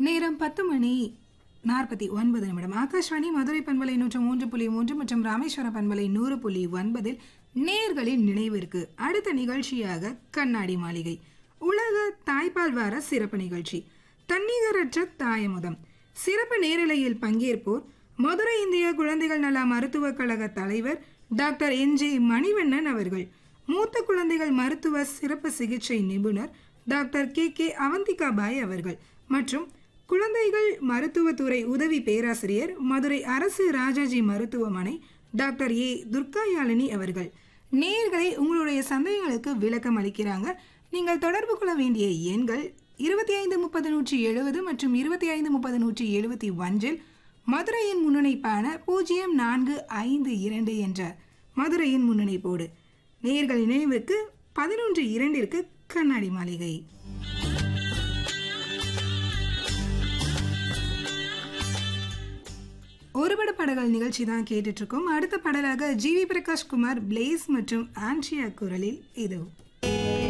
நேரம் பத்து மணி நாற்பத்தி ஒன்பது நிமிடம் ஆகாஷ்வாணி மதுரை பண்பலை நூற்று மூன்று புள்ளி மூன்று மற்றும் ராமேஸ்வரம் பண்பலை நூறு புள்ளி ஒன்பதில் நேர்களின் நினைவிற்கு அடுத்த நிகழ்ச்சியாக கண்ணாடி மாளிகை உலக தாய்ப்பால் வார சிறப்பு நிகழ்ச்சி தன்னிகரற்ற தாயமுதம் சிறப்பு நேரலையில் பங்கேற்போர் மதுரை இந்திய குழந்தைகள் நல மருத்துவக் கழக தலைவர் டாக்டர் என் ஜே மணிவண்ணன் அவர்கள் மூத்த குழந்தைகள் மருத்துவ சிறப்பு சிகிச்சை நிபுணர் doctor K K Avanthika Bai அவர்கள் மற்றும் குழந்தைகள் மருத்துவத்துறை உதவி பேராசிரியர் மதுரை அரசு ராஜாஜி மருத்துவமனை டாக்டர் ஏ துர்காயாழினி அவர்கள் நேர்களை உங்களுடைய சந்தேகங்களுக்கு விளக்கம் அளிக்கிறாங்க நீங்கள் தொடர்பு கொள்ள வேண்டிய எண்கள் இருபத்தி ஐந்து முப்பது நூற்றி எழுபது மற்றும் இருபத்தி ஐந்து முப்பது நூற்றி எழுபத்தி ஒன்றில் மதுரையின் முன்னிணைப்பான பூஜ்ஜியம் நான்கு ஐந்து இரண்டு என்ற மதுரையின் முன்னிணைப்போடு நேர்கள் நினைவுக்கு பதினொன்று இரண்டிற்கு கண்ணாடி மாளிகை ஒருபட படங்கள் நிகழ்ச்சி தான் கேட்டுட்டு இருக்கோம் அடுத்த பாடலாக ஜிவி பிரகாஷ் குமார் பிளேஸ் மற்றும் ஆன்ட்ரியா குரலில் இது